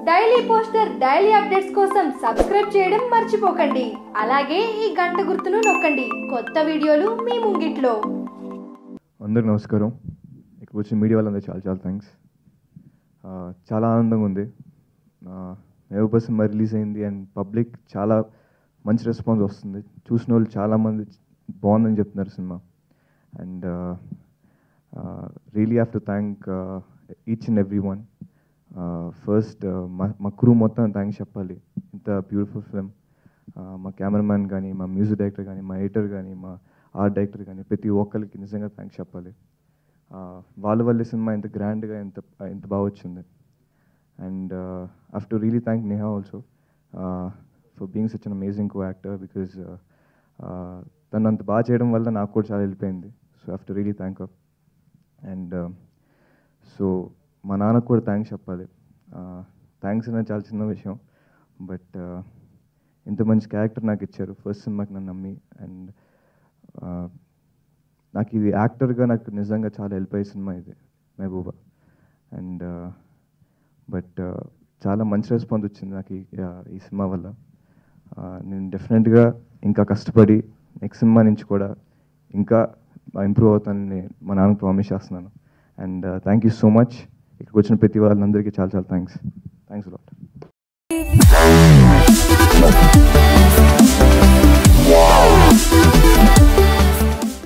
Daily poster daily updates కోసం subscribe చేయడం మర్చిపోకండి అలాగే ఈ గంట గుర్తును నొక్కండి కొత్త వీడియోలు మీ ముంగిట్లో అందరికి నమస్కారం ఇక్కడికి వచ్చిన మీడియా వాళ్ళందరూ చాలా చాలా థ్యాంక్స్ చాలా ఆనందంగా ఉంది మహబూబా సినిమా రిలీజ్ అయింది అండ్ పబ్లిక్ చాలా మంచి రెస్పాన్స్ వస్తుంది చూసిన వాళ్ళు చాలామంది బాగుందని చెప్తున్నారు cinema and really have to thank each and every one first మా మా క్రూ మొత్తం థ్యాంక్స్ చెప్పాలి ఇంత బ్యూటిఫుల్ ఫిల్మ్ మా కెమెరామ్యాన్ కానీ మా మ్యూజిక్ డైరెక్టర్ కానీ మా ఎడిటర్ కానీ మా ఆర్ట్ డైరెక్టర్ కానీ ప్రతి ఒక్కరికి నిజంగా థ్యాంక్స్ చెప్పాలి Uh, వాళ్ళ వల్లే సినిమా ఇంత గ్రాండ్గా ఇంత ఇంత బాగా వచ్చింది and have to really thank Neha also for being such an amazing co actor because తను అంత బాగా చేయడం వల్ల నాకు కూడా చాలా వెళ్ళిపోయింది so have to really thank up and so మా నాన్నకు కూడా థ్యాంక్స్ చెప్పాలి థ్యాంక్స్ అనేది చాలా చిన్న విషయం బట్ ఇంత మంచి క్యారెక్టర్ నాకు ఇచ్చారు ఫస్ట్ సినిమాకి నన్ను నమ్మి అండ్ నాకు ఇది యాక్టర్గా నాకు నిజంగా చాలా హెల్ప్ అయ్యే సినిమా ఇది మహబూబా అండ్ బట్ చాలా మంచి రెస్పాన్స్ వచ్చింది నాకు ఈ ఈ సినిమా వల్ల నేను డెఫినెట్గా ఇంకా కష్టపడి నెక్స్ట్ సినిమా నుంచి కూడా ఇంకా ఇంప్రూవ్ అవుతానని మా నాన్నకు ప్రామిస్ చేస్తున్నాను and thank you so much ఇక్కడికి వచ్చిన ప్రతి వాళ్ళందరికీ చాలా చాలా థ్యాంక్స్ థ్యాంక్స్ లాట్ Wow.